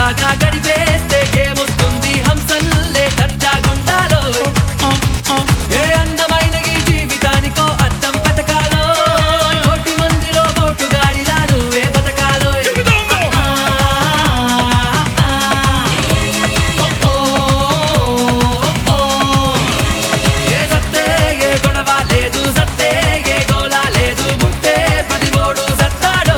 కాకుండా గడిపేస్తే ఏమొస్తుంది హంసల్లే దర్జాగుండాలో ఏ అందమైన ఈ జీవితానికో అర్థం పథకాలో కోటి మందిలో కోటు గాడిదాను ఏ పథకాలో ఏ సత్తే ఏ గొడవ లేదు సత్తే ఏ గోల లేదు ముట్టే పది మూడు సత్తాడో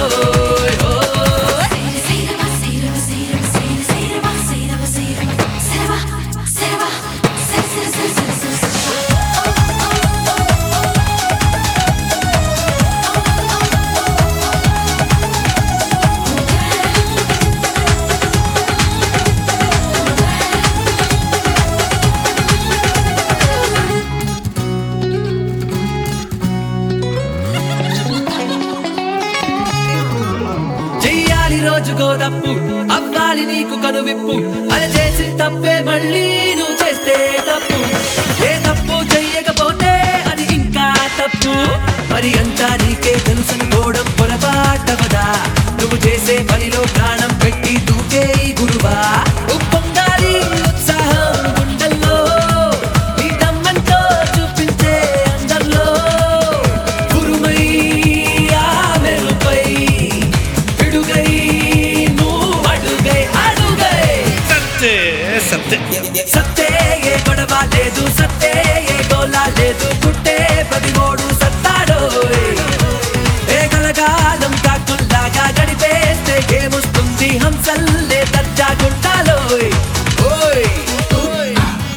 చెయ్యాలి రోజుకో తప్పు అవ్వాలి నీకు కనువిప్పు అది చేసి తప్పే మళ్ళీ నువ్వు చేస్తే తప్పు ఏ తప్పు చెయ్యకపోతే అది ఇంకా తప్పు మరి అంతా నీకే తెలుసనుకోవడం పొరపాటవదా నువ్వు చేసే పనిలో ప్రాణం పెట్టి దూకే ఈ గురువా ఉప్పొంగాలి ఉత్సాహం గుండెల్లో నీ దమ్మంతో చూపించే అందరిలో గురుమై ఆ మెరుపై పిడుగై నువ్వు అడుగై అడుగై సత్తే సత్తే సత్తే ఏ గొడవ లేదు సత్తే ఏ గోల లేదు పుట్టే పది మూడు సత్తాడో ఏ కలగాలం కాకుల్లాగా గడిపేస్తే ఏమొస్తుంది హంసల్లే దర్జా గుంటాలో ఓయ్ ఓయ్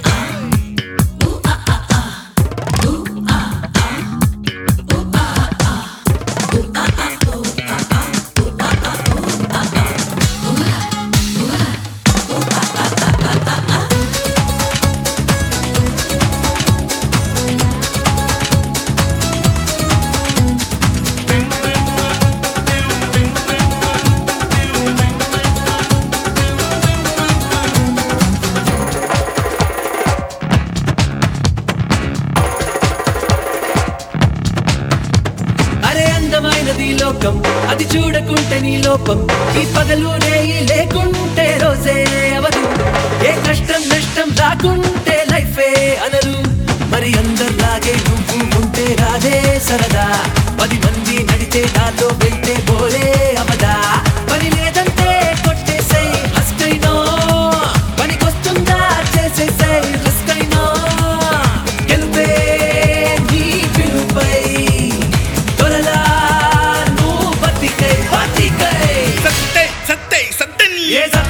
అరే అందమైనది లోకం అది చూడకుంటే నీ లోపం ఈ పగలు రేయి లేకుంటే రోజే అవదు ఏ కష్టం నష్టం రాకుంటే లైఫే అనరు మరి అందరిలాగే నువ్వు ఉంటే రాదే సరదా పది మంది నడితే నాతో వెళ్తే పోలే అవదా పని లేదంటే కొట్టేసై హస్కైనో పనికొస్తుందా చేసేసై రిస్క్ అయినో గెలుపే నీ పిలుపై దొరలా నువ్వు బతికై బతికై సత్తే సత్తే సత్తే ఏ సత్తే